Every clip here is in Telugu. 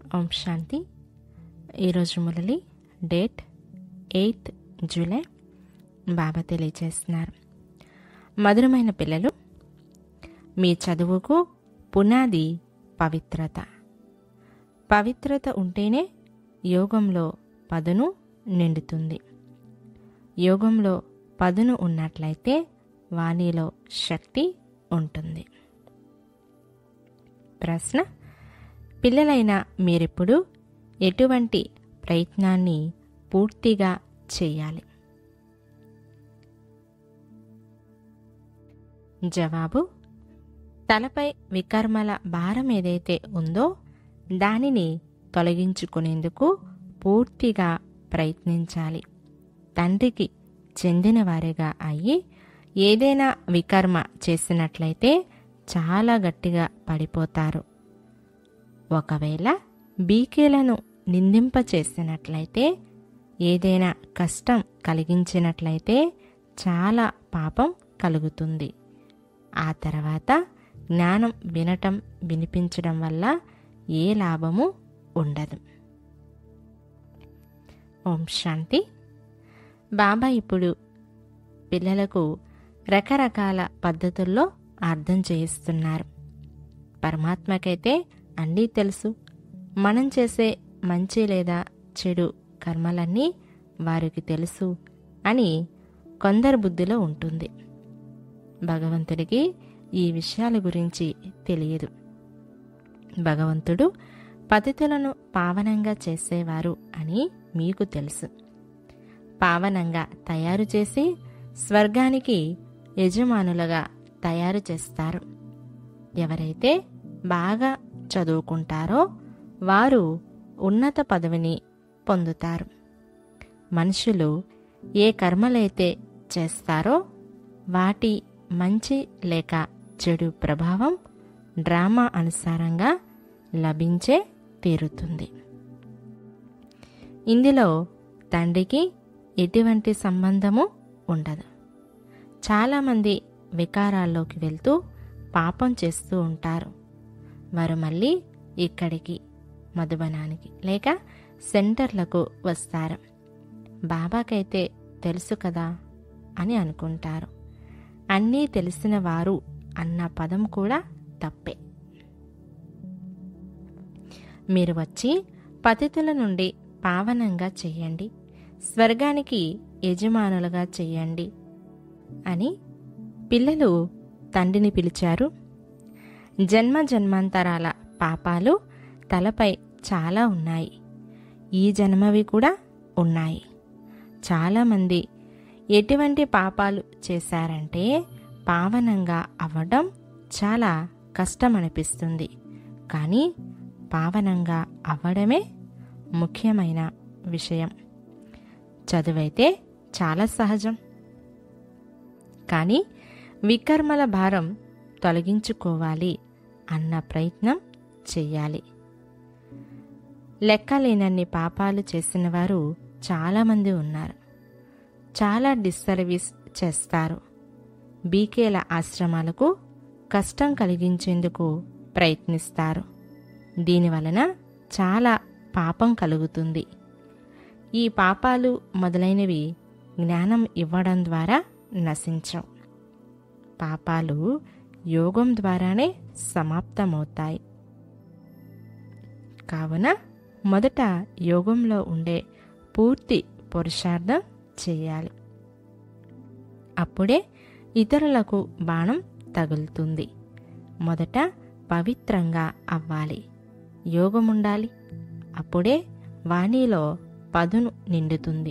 ఓం శాంతి ఈరోజు Murali date eighth July Baba తెలియజేస్తున్నారు మధురమైన పిల్లలు మీ చదువుకు పునాది పవిత్రత పవిత్రత ఉంటేనే యోగంలో పదును నిండుతుంది యోగంలో పదును ఉన్నట్లయితే వాణిలో శక్తి ఉంటుంది ప్రశ్న పిల్లలైన మీరిప్పుడు ఎటువంటి ప్రయత్నాన్ని పూర్తిగా చేయాలి జవాబు తలపై వికర్మల భారం ఏదైతే ఉందో దానిని తొలగించుకునేందుకు పూర్తిగా ప్రయత్నించాలి తండ్రికి చెందినవారిగా అయ్యి ఏదైనా వికర్మ చేసినట్లయితే చాలా గట్టిగా పడిపోతారు ఒకవేళ బీకేలను నిందింపచేసినట్లయితే ఏదైనా కష్టం కలిగించినట్లయితే చాలా పాపం కలుగుతుంది ఆ తర్వాత జ్ఞానం వినటం వినిపించడం వల్ల ఏ లాభము ఉండదు ఓం శాంతి బాబా ఇప్పుడు పిల్లలకు రకరకాల పద్ధతుల్లో అర్థం చేయిస్తున్నారు పరమాత్మకైతే అన్నీ తెలుసు మనం చేసే మంచి లేదా చెడు కర్మలన్నీ వారికి తెలుసు అని కొందరు బుద్ధిలో ఉంటుంది భగవంతుడికి ఈ విషయాల గురించి తెలియదు భగవంతుడు పతితులను పావనంగా చేసేవారు అని మీకు తెలుసు పావనంగా తయారు చేసి స్వర్గానికి యజమానులుగా తయారు చేస్తారు ఎవరైతే బాగా చదువుకుంటారో వారు ఉన్నత పదవిని పొందుతారు మనుషులు ఏ కర్మలైతే చేస్తారో వాటి మంచి లేక చెడు ప్రభావం డ్రామా అనుసారంగా లభించే తీరుతుంది ఇందులో తండ్రికి ఎటువంటి సంబంధము ఉండదు చాలామంది వికారాల్లోకి వెళ్తూ పాపం చేస్తూ ఉంటారు వారు మళ్ళీ ఇక్కడికి మధుబనానికి లేక సెంటర్లకు వస్తారు బాబాకైతే తెలుసు కదా అని అనుకుంటారు అన్నీ తెలిసిన వారు అన్న పదం కూడా తప్పే మీరు వచ్చి పతితుల నుండి పావనంగా చెయ్యండి స్వర్గానికి యజమానులుగా చెయ్యండి అని పిల్లలు తండ్రిని పిలిచారు జన్మ జన్మాంతరాల పాపాలు తలపై చాలా ఉన్నాయి ఈ జన్మవి కూడా ఉన్నాయి చాలామంది ఎటువంటి పాపాలు చేశారంటే పావనంగా అవ్వడం చాలా కష్టం అనిపిస్తుంది కానీ పావనంగా అవ్వడమే ముఖ్యమైన విషయం చదువైతే చాలా సహజం కానీ వికర్మల భారం తొలగించుకోవాలి అన్న ప్రయత్నం చెయ్యాలి లెక్కలేనన్ని పాపాలు చేసిన వారు చాలామంది ఉన్నారు చాలా డిస్సర్వీస్ చేస్తారు బీకేల ఆశ్రమాలకు కష్టం కలిగించేందుకు ప్రయత్నిస్తారు దీనివలన చాలా పాపం కలుగుతుంది ఈ పాపాలు మొదలైనవి జ్ఞానం ఇవ్వడం ద్వారా నశించవు పాపాలు యోగం ద్వారానే సమాప్తమవుతాయి కావున మొదట యోగంలో ఉండే పూర్తి పురుషార్థం చేయాలి అప్పుడే ఇతరులకు బాణం తగులుతుంది మొదట పవిత్రంగా అవ్వాలి యోగం ఉండాలి అప్పుడే వాణిలో పదును నిండుతుంది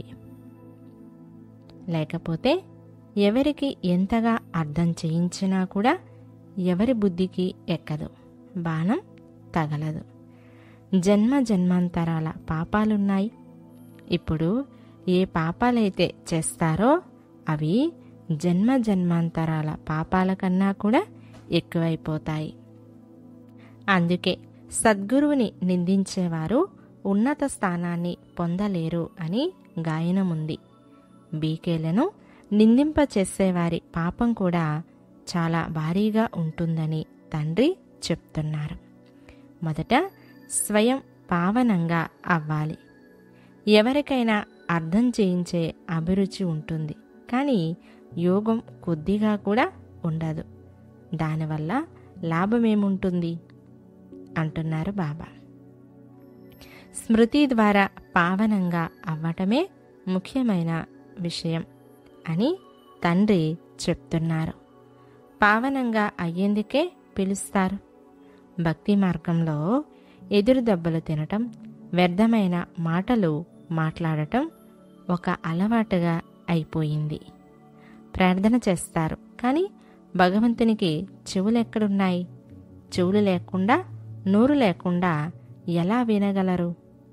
లేకపోతే ఎవరికి ఎంతగా అర్థం చేయించినా కూడా ఎవరి బుద్ధికి ఎక్కదు బాణం తగలదు జన్మ జన్మాంతరాల పాపాలున్నాయి ఇప్పుడు ఏ పాపాలైతే చేస్తారో అవి జన్మ జన్మాంతరాల పాపాల కన్నా కూడా ఎక్కువైపోతాయి అందుకే సద్గురువుని నిందించేవారు ఉన్నత స్థానాన్ని పొందలేరు అని గాయనముంది బీకేలను నిందింపచేసేవారి పాపం కూడా చాలా భారీగా ఉంటుందని తండ్రి చెప్తున్నారు మొదట స్వయం పావనంగా అవ్వాలి ఎవరికైనా అర్థం చేయించే అభిరుచి ఉంటుంది కానీ యోగం కొద్దిగా కూడా ఉండదు దానివల్ల లాభమేముంటుంది అంటున్నారు బాబా స్మృతి ద్వారా పావనంగా అవ్వటమే ముఖ్యమైన విషయం అని తండ్రి చెప్తున్నారు పావనంగా అయ్యేందుకే పిలుస్తారు భక్తి మార్గంలో ఎదురు దెబ్బలు తినటం వ్యర్థమైన మాటలు మాట్లాడటం ఒక అలవాటుగా అయిపోయింది ప్రార్థన చేస్తారు కానీ భగవంతునికి చెవులు ఎక్కడున్నాయి చెవులు లేకుండా నోరు లేకుండా ఎలా వినగలరు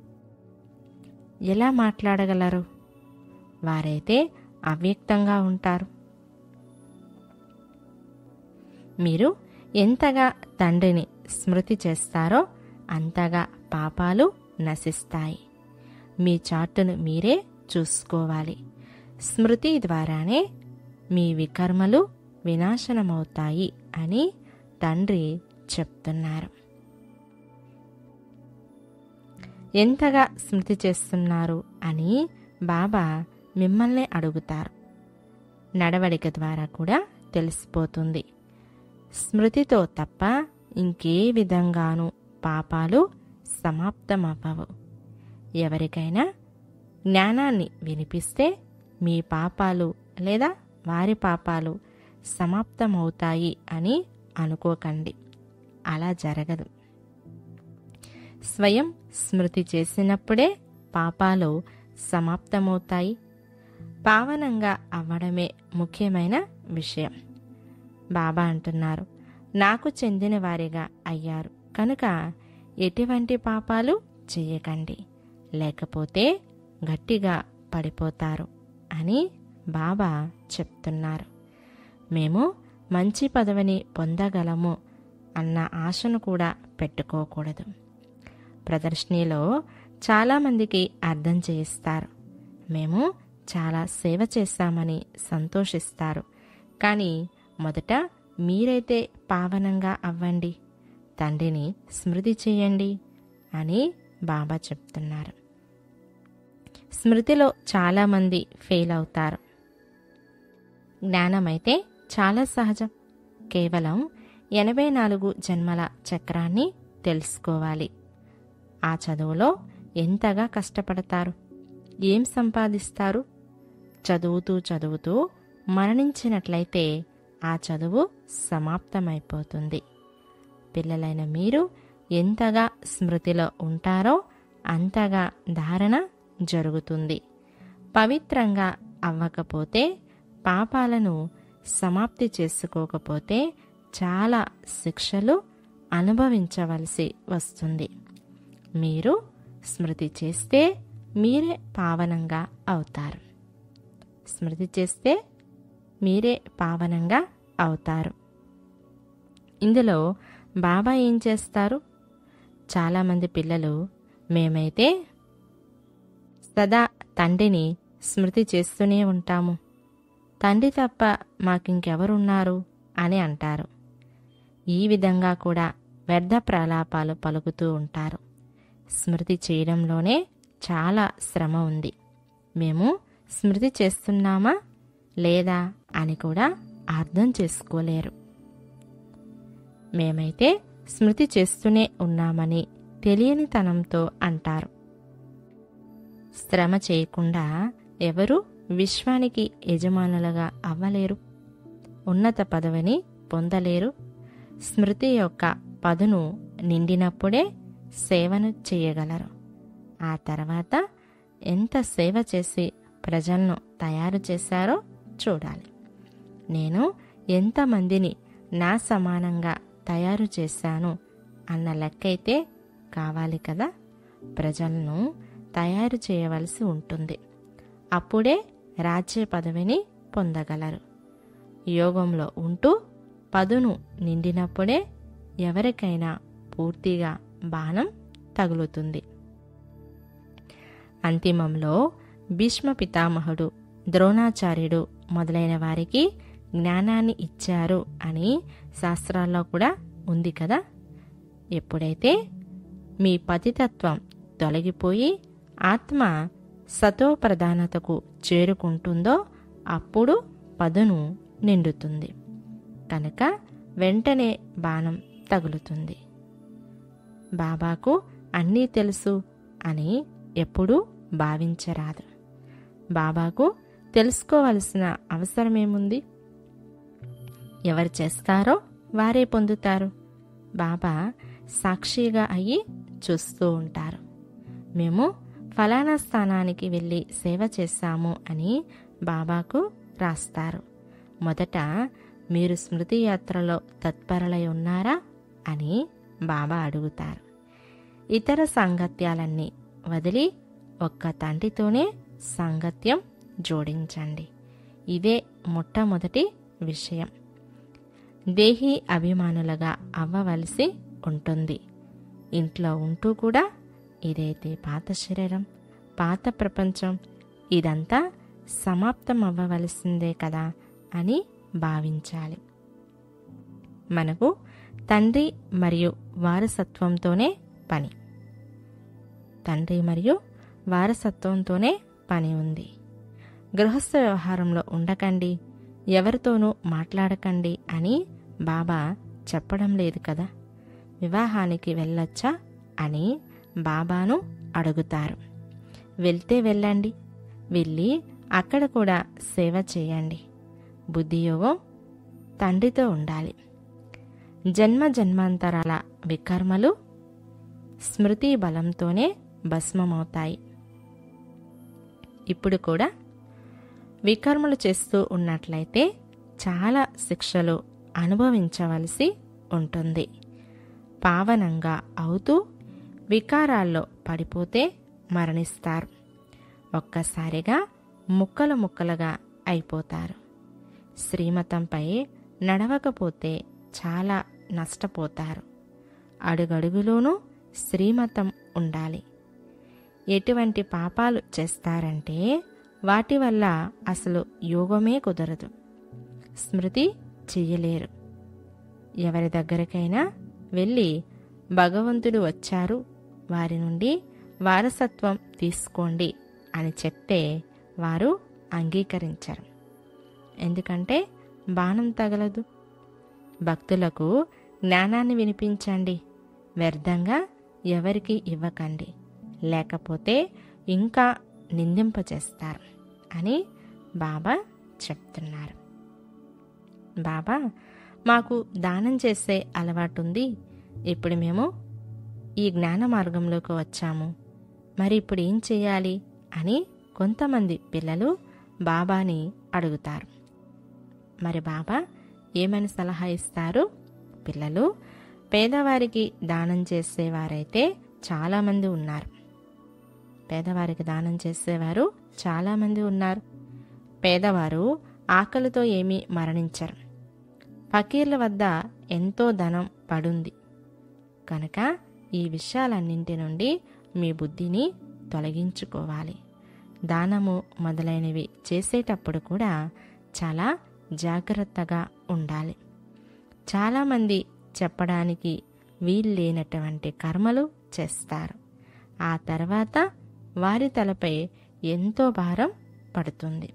ఎలా మాట్లాడగలరు వారైతే అవ్యక్తంగా ఉంటారు మీరు ఎంతగా తండ్రిని స్మృతి చేస్తారో అంతగా పాపాలు నశిస్తాయి మీ చాటును మీరే చూసుకోవాలి స్మృతి ద్వారానే మీ వికర్మలు వినాశనమవుతాయి అని తండ్రి చెప్తున్నారు ఎంతగా స్మృతి చేస్తున్నారు అని బాబా మిమ్మల్ని అడుగుతారు నడవడిక ద్వారా కూడా తెలిసిపోతుంది స్మృతితో తప్ప ఇంకే విధంగానూ పాపాలు సమాప్తమవ్వవు ఎవరికైనా జ్ఞానాన్ని వినిపిస్తే మీ పాపాలు లేదా వారి పాపాలు సమాప్తమవుతాయి అని అనుకోకండి అలా జరగదు స్వయం స్మృతి చేసినప్పుడే పాపాలు సమాప్తమవుతాయి పావనంగా అవ్వడమే ముఖ్యమైన విషయం బాబా అంటున్నారు నాకు చెందిన వారిగా అయ్యారు కనుక ఎటువంటి పాపాలు చేయకండి లేకపోతే గట్టిగా పడిపోతారు అని బాబా చెప్తున్నారు మేము మంచి పదవిని పొందగలము అన్న ఆశను కూడా పెట్టుకోకూడదు ప్రదర్శనలో చాలామందికి అర్థం చేయిస్తారు మేము చాలా సేవ చేశామని సంతోషిస్తారు కానీ మొదట మీరైతే పావనంగా అవ్వండి తండ్రిని స్మృతి చేయండి అని బాబా చెప్తున్నారు స్మృతిలో చాలామంది ఫెయిల్ అవుతారు జ్ఞానమైతే చాలా సహజం కేవలం ఎనభై నాలుగు జన్మల చక్రాన్ని తెలుసుకోవాలి ఆ చదువులో ఎంతగా కష్టపడతారు ఏం సంపాదిస్తారు చదువుతూ చదువుతూ మరణించినట్లయితే ఆ చదువు సమాప్తమైపోతుంది పిల్లలైన మీరు ఎంతగా స్మృతిలో ఉంటారో అంతగా ధారణ జరుగుతుంది పవిత్రంగా అవ్వకపోతే పాపాలను సమాప్తి చేసుకోకపోతే చాలా శిక్షలు అనుభవించవలసి వస్తుంది మీరు స్మృతి చేస్తే మీరే పావనంగా అవుతారు స్మృతి చేస్తే మీరే పావనంగా అవుతారు ఇందులో బాబా ఏం చేస్తారు చాలామంది పిల్లలు మేమైతే సదా తండ్రిని స్మృతి చేస్తూనే ఉంటాము తండ్రి తప్ప మాకింకెవరున్నారు అని అంటారు ఈ విధంగా కూడా వ్యర్థ ప్రలాపాలు పలుకుతూ ఉంటారు స్మృతి చేయడంలోనే చాలా శ్రమ ఉంది మేము స్మృతి చేస్తున్నామా లేదా అని కూడా అర్థం చేసుకోలేరు మేమైతే స్మృతి చేస్తూనే ఉన్నామని తెలియనితనంతో అంటారు శ్రమ చేయకుండా ఎవరు విశ్వానికి యజమానులుగా అవ్వలేరు ఉన్నత పదవిని పొందలేరు స్మృతి యొక్క పదును నిండినప్పుడే సేవను చేయగలరు ఆ తర్వాత ఎంత సేవ చేసి ప్రజలను తయారు చేశారో చూడాలి నేను ఎంతమందిని నా సమానంగా తయారు చేశాను అన్న లెక్కైతే కావాలి కదా ప్రజలను తయారు చేయవలసి ఉంటుంది అప్పుడే రాజ్య పదవిని పొందగలరు యోగంలో ఉంటూ పదును నిండినప్పుడే ఎవరికైనా పూర్తిగా బాణం తగులుతుంది అంతిమంలో భీష్మ పితామహుడు ద్రోణాచార్యుడు మొదలైన వారికి జ్ఞానాన్ని ఇచ్చారు అని శాస్త్రాల్లో కూడా ఉంది కదా ఎప్పుడైతే మీ పతితత్వం తొలగిపోయి ఆత్మ సతోప్రధానతకు చేరుకుంటుందో అప్పుడు పదును నిండుతుంది కనుక వెంటనే బాణం తగులుతుంది బాబాకు అన్నీ తెలుసు అని ఎప్పుడూ భావించరాదు బాబాకు తెలుసుకోవలసిన అవసరమేముంది ఎవరు చేస్తారో వారే పొందుతారు బాబా సాక్షిగా అయ్యి చూస్తూ ఉంటారు మేము ఫలానా స్థానానికి వెళ్ళి సేవ చేశాము అని బాబాకు రాస్తారు మొదట మీరు స్మృతి యాత్రలో తత్పరులై ఉన్నారా అని బాబా అడుగుతారు ఇతర సాంగత్యాలన్నీ వదిలి ఒక్క తండ్రితోనే సాంగత్యం జోడించండి ఇదే మొట్టమొదటి విషయం దేహీ అభిమానులుగా అవ్వవలసి ఉంటుంది ఇంట్లో ఉంటూ కూడా ఇదైతే పాత శరీరం పాత ప్రపంచం ఇదంతా సమాప్తం అవ్వవలసిందే కదా అని భావించాలి మనకు తండ్రి మరియు వారసత్వంతోనే పని తండ్రి మరియు వారసత్వంతోనే పని ఉంది గృహస్థ వ్యవహారంలో ఉండకండి ఎవరితోనూ మాట్లాడకండి అని బాబా చెప్పడం లేదు కదా వివాహానికి వెళ్ళొచ్చా అని బాబాను అడుగుతారు వెళ్తే వెళ్ళండి వెళ్ళి అక్కడ కూడా సేవ చేయండి బుద్ధియోగం తండ్రితో ఉండాలి జన్మ జన్మాంతరాల వికర్మలు స్మృతి బలంతోనే భస్మమవుతాయి ఇప్పుడు కూడా వికర్మలు చేస్తూ ఉన్నట్లయితే చాలా శిక్షలు అనుభవించవలసి ఉంటుంది పావనంగా అవుతూ వికారాల్లో పడిపోతే మరణిస్తారు ఒక్కసారిగా ముక్కలు ముక్కలుగా అయిపోతారు శ్రీమతంపై నడవకపోతే చాలా నష్టపోతారు అడుగడుగులోనూ శ్రీమతం ఉండాలి ఎటువంటి పాపాలు చేస్తారంటే వాటి వల్ల అసలు యోగమే కుదరదు స్మృతి చెయ్యలేరు ఎవరి దగ్గరకైనా వెళ్ళి భగవంతుడు వచ్చారు వారి నుండి వారసత్వం తీసుకోండి అని చెప్తే వారు అంగీకరించరు ఎందుకంటే బాణం తగలదు భక్తులకు జ్ఞానాన్ని వినిపించండి వ్యర్థంగా ఎవరికి ఇవ్వకండి లేకపోతే ఇంకా నిందింపచేస్తారు అని బాబా చెప్తున్నారు బాబా మాకు దానం చేసే అలవాటుంది ఇప్పుడు మేము ఈ జ్ఞాన మార్గంలోకి వచ్చాము మరి ఇప్పుడు ఏం చేయాలి అని కొంతమంది పిల్లలు బాబాని అడుగుతారు మరి బాబా ఏమని సలహా ఇస్తారు పిల్లలు పేదవారికి దానం చేసేవారైతే చాలామంది ఉన్నారు పేదవారికి దానం చేసేవారు చాలామంది ఉన్నారు పేదవారు ఆకలితో ఏమీ మరణించరు ఫకీర్ల వద్ద ఎంతో ధనం పడుంది కనుక ఈ విషయాలన్నింటి నుండి మీ బుద్ధిని తొలగించుకోవాలి దానము మొదలైనవి చేసేటప్పుడు కూడా చాలా జాగ్రత్తగా ఉండాలి చాలామంది చెప్పడానికి వీల్లేనటువంటి కర్మలు చేస్తారు ఆ తర్వాత వారి తలపై ఎంతో భారం పడుతుంది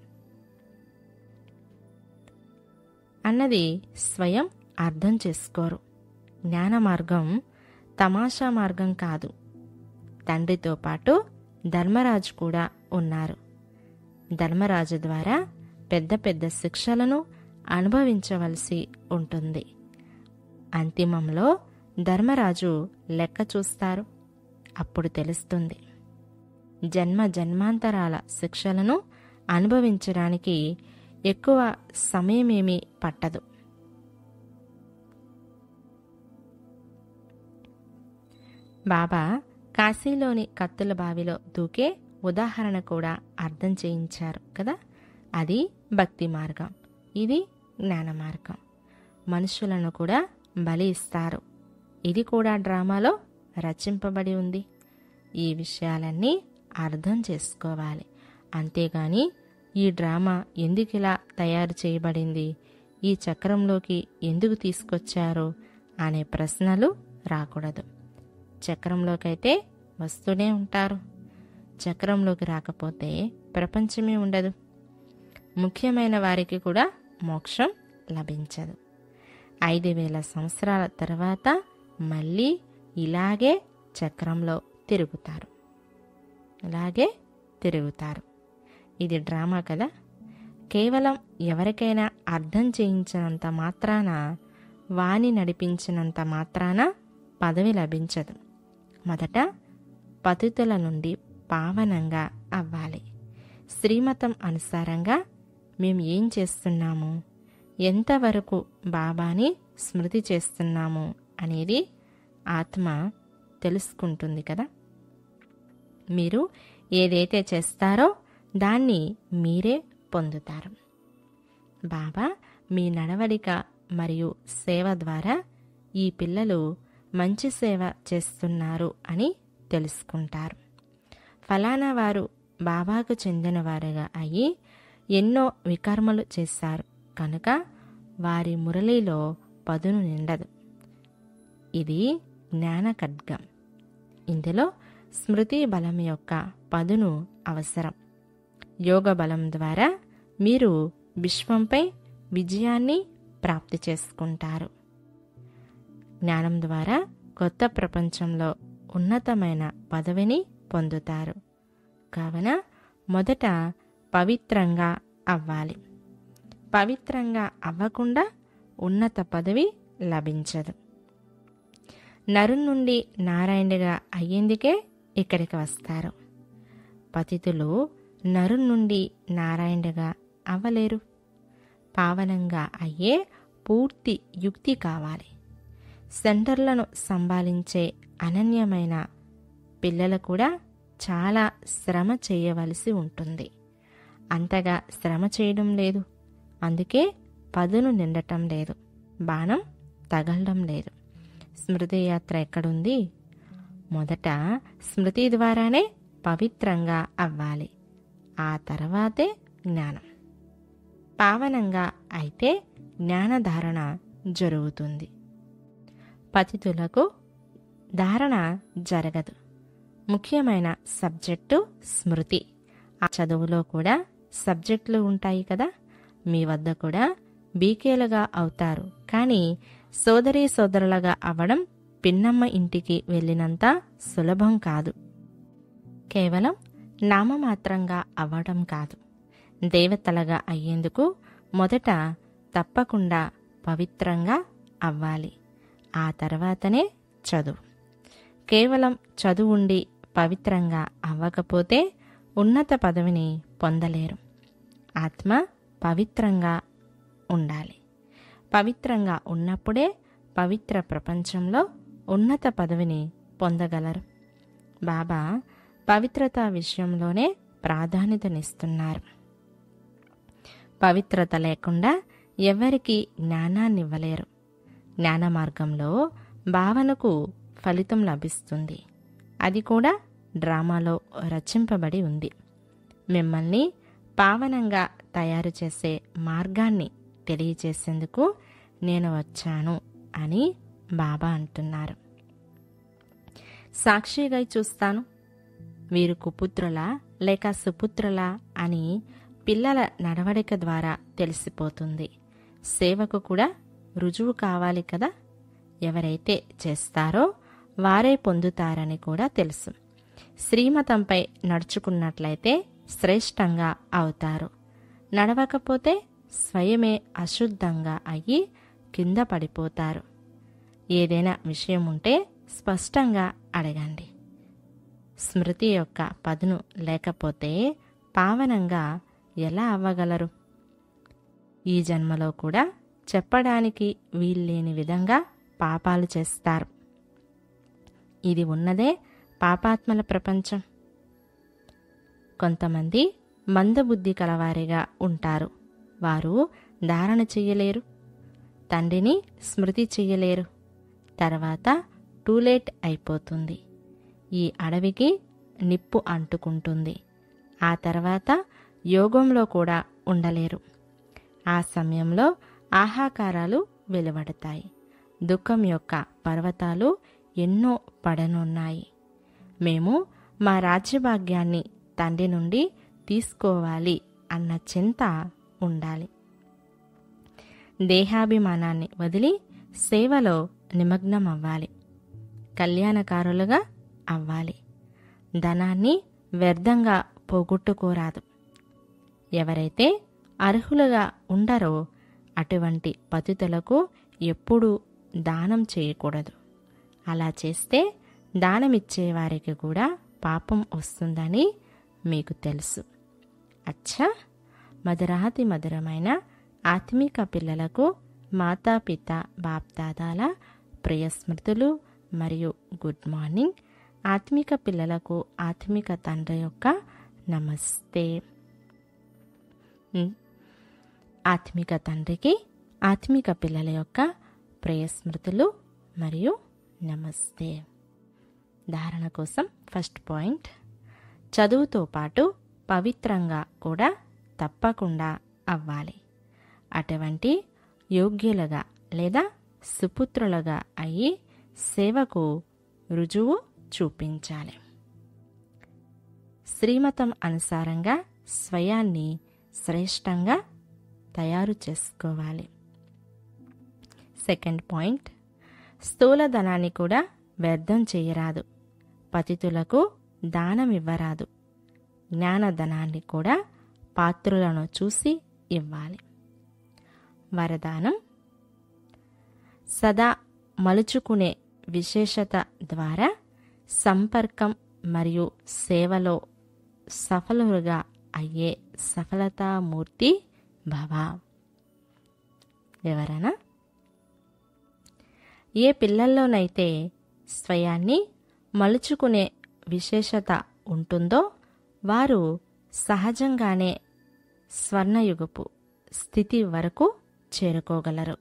అన్నది స్వయం అర్థం చేసుకోరు జ్ఞాన మార్గం తమాషా మార్గం కాదు తండ్రితో పాటు ధర్మరాజు కూడా ఉన్నారు ధర్మరాజు ద్వారా పెద్ద పెద్ద శిక్షలను అనుభవించవలసి ఉంటుంది అంతిమంలో ధర్మరాజు లెక్క చూస్తారు అప్పుడు తెలుస్తుంది జన్మ జన్మాంతరాల శిక్షలను అనుభవించడానికి ఎక్కువ సమయమేమీ పట్టదు బాబా కాశీలోని కత్తుల బావిలో దూకే ఉదాహరణ కూడా అర్థం చేయించారు కదా అది భక్తి మార్గం ఇది జ్ఞాన మార్గం మనుషులను కూడా బలి ఇస్తారు ఇది కూడా డ్రామాలో రచింపబడి ఉంది ఈ విషయాలన్నీ అర్థం చేసుకోవాలి అంతేగాని ఈ డ్రామా ఎందుకు ఇలా తయారు చేయబడింది ఈ చక్రంలోకి ఎందుకు తీసుకొచ్చారు అనే ప్రశ్నలు రాకూడదు చక్రంలోకైతే వస్తూనే ఉంటారు చక్రంలోకి రాకపోతే ప్రపంచమే ఉండదు ముఖ్యమైన వారికి కూడా మోక్షం లభించదు ఐదు వేల సంవత్సరాల తర్వాత మళ్ళీ ఇలాగే చక్రంలో తిరుగుతారు ఇలాగే తిరుగుతారు ఇది డ్రామా కదా కేవలం ఎవరికైనా అర్థం చేయించినంత మాత్రాన వాణి నడిపించినంత మాత్రాన పదవి లభించదు మొదట పతితుల నుండి పావనంగా అవ్వాలి శ్రీమతం అనుసారంగా మేము ఏం చేస్తున్నాము ఎంతవరకు బాబాని స్మృతి చేస్తున్నాము అనేది ఆత్మ తెలుసుకుంటుంది కదా మీరు ఏదైతే చేస్తారో దాన్ని మీరే పొందుతారు బాబా మీ నడవడిక మరియు సేవ ద్వారా ఈ పిల్లలు మంచి సేవ చేస్తున్నారు అని తెలుసుకుంటారు ఫలానా వారు బాబాకు చెందినవారుగా అయ్యి ఎన్నో వికర్మలు చేశారు కనుక వారి మురళిలో పదును నిండదు ఇది జ్ఞాన ఖడ్గం ఇందులో స్మృతి బలం యొక్క పదును అవసరం యోగ బలం ద్వారా మీరు విశ్వంపై విజయాన్ని ప్రాప్తి చేసుకుంటారు జ్ఞానం ద్వారా కొత్త ప్రపంచంలో ఉన్నతమైన పదవిని పొందుతారు కావున మొదట పవిత్రంగా అవ్వాలి పవిత్రంగా అవ్వకుండా ఉన్నత పదవి లభించదు నరు నుండి నారాయణుడిగా అయ్యేందుకే ఇక్కడికి వస్తారు పతితులు నరు నుండి నారాయణుడిగా అవ్వలేరు పావనంగా అయ్యే పూర్తి యుక్తి కావాలి సెంటర్లను సంభాలించే అనన్యమైన పిల్లలు కూడా చాలా శ్రమ చేయవలసి ఉంటుంది అంతగా శ్రమ చేయడం లేదు అందుకే పదును నిండటం లేదు బాణం తగలడం లేదు స్మృతి యాత్ర ఎక్కడుంది మొదట స్మృతి ద్వారానే పవిత్రంగా అవ్వాలి ఆ తర్వాతే జ్ఞానం పావనంగా అయితే జ్ఞానధారణ జరుగుతుంది పతితులకు ధారణ జరగదు ముఖ్యమైన సబ్జెక్టు స్మృతి ఆ చదువులో కూడా సబ్జెక్టులు ఉంటాయి కదా మీ వద్ద కూడా బీకేలుగా అవుతారు కానీ సోదరీ సోదరులుగా అవ్వడం పిన్నమ్మ ఇంటికి వెళ్ళినంత సులభం కాదు కేవలం నామమాత్రంగా అవ్వడం కాదు దేవతలుగా అయ్యేందుకు మొదట తప్పకుండా పవిత్రంగా అవ్వాలి ఆ తర్వాతనే చదువు కేవలం చదువుండి పవిత్రంగా అవ్వకపోతే ఉన్నత పదవిని పొందలేరు ఆత్మ పవిత్రంగా ఉండాలి పవిత్రంగా ఉన్నప్పుడే పవిత్ర ప్రపంచంలో ఉన్నత పదవిని పొందగలరు బాబా పవిత్రత విషయంలోనే ప్రాధాన్యతనిస్తున్నారు పవిత్రత లేకుండా ఎవరికి జ్ఞానాన్ని ఇవ్వలేరు జ్ఞాన మార్గంలో భావనకు ఫలితం లభిస్తుంది అది కూడా డ్రామాలో రచింపబడి ఉంది మిమ్మల్ని పావనంగా తయారు చేసే మార్గాన్ని తెలియచేసేందుకు నేను వచ్చాను అని బాబా అంటున్నారు సాక్షిగా చూస్తాను వీరు కుపుత్రులా లేక సుపుత్రులా అని పిల్లల నడవడిక ద్వారా తెలిసిపోతుంది సేవకు కూడా రుజువు కావాలి కదా ఎవరైతే చేస్తారో వారే పొందుతారని కూడా తెలుసు శ్రీమతంపై నడుచుకున్నట్లయితే శ్రేష్టంగా అవుతారు నడవకపోతే స్వయమే అశుద్ధంగా అయ్యి కింద పడిపోతారు ఏదైనా విషయం ఉంటే స్పష్టంగా అడగండి స్మృతి యొక్క పదును లేకపోతే పావనంగా ఎలా అవ్వగలరు ఈ జన్మలో కూడా చెప్పడానికి వీల్లేని విధంగా పాపాలు చేస్తారు ఇది ఉన్నదే పాపాత్మల ప్రపంచం కొంతమంది మందబుద్ధి కలవారిగా ఉంటారు వారు ధారణ చెయ్యలేరు తండ్రిని స్మృతి చెయ్యలేరు తర్వాత టూలేట్ అయిపోతుంది ఈ అడవికి నిప్పు అంటుకుంటుంది ఆ తర్వాత యోగంలో కూడా ఉండలేరు ఆ సమయంలో ఆహాకారాలు వెలువడతాయి దుఃఖం యొక్క పర్వతాలు ఎన్నో పడనున్నాయి మేము మా రాజ్యభాగ్యాన్ని తండ్రి నుండి తీసుకోవాలి అన్న చింత ఉండాలి దేహాభిమానాన్ని వదిలి సేవలో నిమగ్నం అవ్వాలి కళ్యాణకారులుగా అవ్వాలి ధనాన్ని వ్యర్థంగా పోగొట్టుకోరాదు ఎవరైతే అర్హులుగా ఉండరో అటువంటి పతితులకు ఎప్పుడూ దానం చేయకూడదు అలా చేస్తే దానమిచ్చే వారికి కూడా పాపం వస్తుందని మీకు తెలుసు అచ్చా మధురాతి మధురమైన ఆత్మిక పిల్లలకు మాతాపిత బాప్దాదాల ప్రియ స్మృతులు మరియు గుడ్ మార్నింగ్ ఆత్మిక పిల్లలకు ఆత్మిక తండ్రి యొక్క నమస్తే ఉమ్. ఆత్మిక తండ్రికి ఆత్మిక పిల్లల యొక్క ప్రియ స్మృతులు మరియు నమస్తే ధారణ కోసం ఫస్ట్ పాయింట్ చదువుతో పాటు పవిత్రంగా కూడా తప్పకుండా అవ్వాలి అటువంటి యోగ్యులుగా లేదా సుపుత్రులుగా అయ్యి సేవకు రుజువు చూపించాలి శ్రీమతం అనుసారంగా స్వయాన్ని శ్రేష్టంగా తయారు చేసుకోవాలి సెకండ్ పాయింట్ స్థూల ధనాన్ని కూడా వ్యర్థం చేయరాదు పతితులకు దానం ఇవ్వరాదు జ్ఞానధనాన్ని కూడా పాత్రులను చూసి ఇవ్వాలి వరదానం సదా మలుచుకునే విశేషత ద్వారా సంపర్కం మరియు సేవలో సఫలుగా అయ్యే సఫలతామూర్తి భవ వివరణ ఏ పిల్లల్లోనైతే స్వయాన్ని మలుచుకునే విశేషత ఉంటుందో వారు సహజంగానే స్వర్ణయుగపు స్థితి వరకు చేరుకోగలరు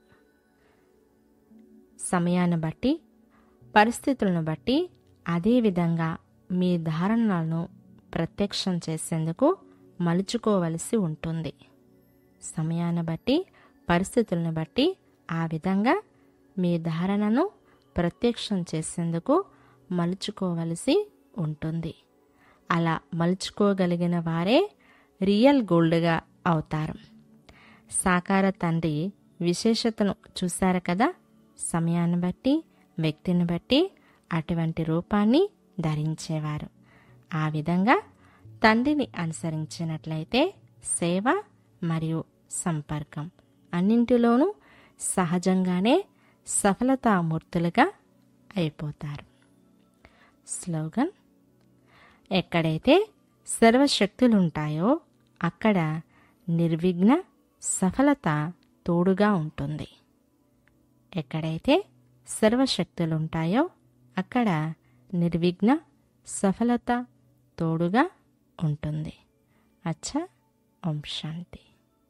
సమయాన్ని బట్టి పరిస్థితులను బట్టి అదేవిధంగా మీ ధారణలను ప్రత్యక్షం చేసేందుకు మలుచుకోవలసి ఉంటుంది సమయాన్ని బట్టి పరిస్థితులను బట్టి ఆ విధంగా మీ ధారణను ప్రత్యక్షం చేసేందుకు మలుచుకోవలసి ఉంటుంది అలా మలుచుకోగలిగిన వారే రియల్ గోల్డ్గా అవుతారు సాకార తండ్రి విశేషతను చూశారు కదా సమయాన్ని బట్టి వ్యక్తిని బట్టి అటువంటి రూపాన్ని ధరించేవారు ఆ విధంగా తండ్రిని అనుసరించినట్లయితే సేవ మరియు సంపర్కం అన్నింటిలోనూ సహజంగానే సఫలతామూర్తులుగా అయిపోతారు స్లోగన్ ఎక్కడైతే సర్వశక్తులుంటాయో అక్కడ నిర్విఘ్న సఫలత తోడుగా ఉంటుంది ఎక్కడైతే సర్వశక్తులుంటాయో అక్కడ నిర్విఘ్న సఫలత తోడుగా ఉంటుంది అచ్చా ఓం శాంతి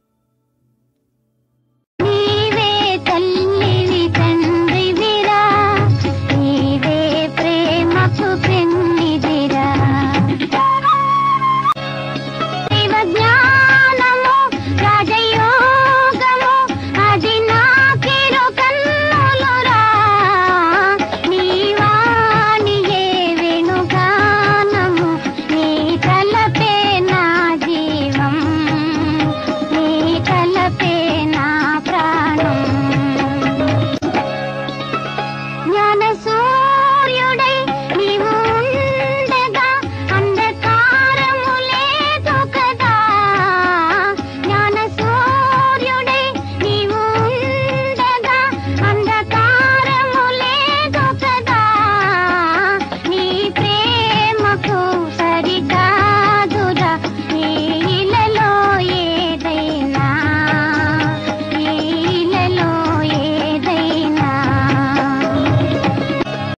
నీవే తల్లివి తండ్రివిరా నీవే ప్రేమకు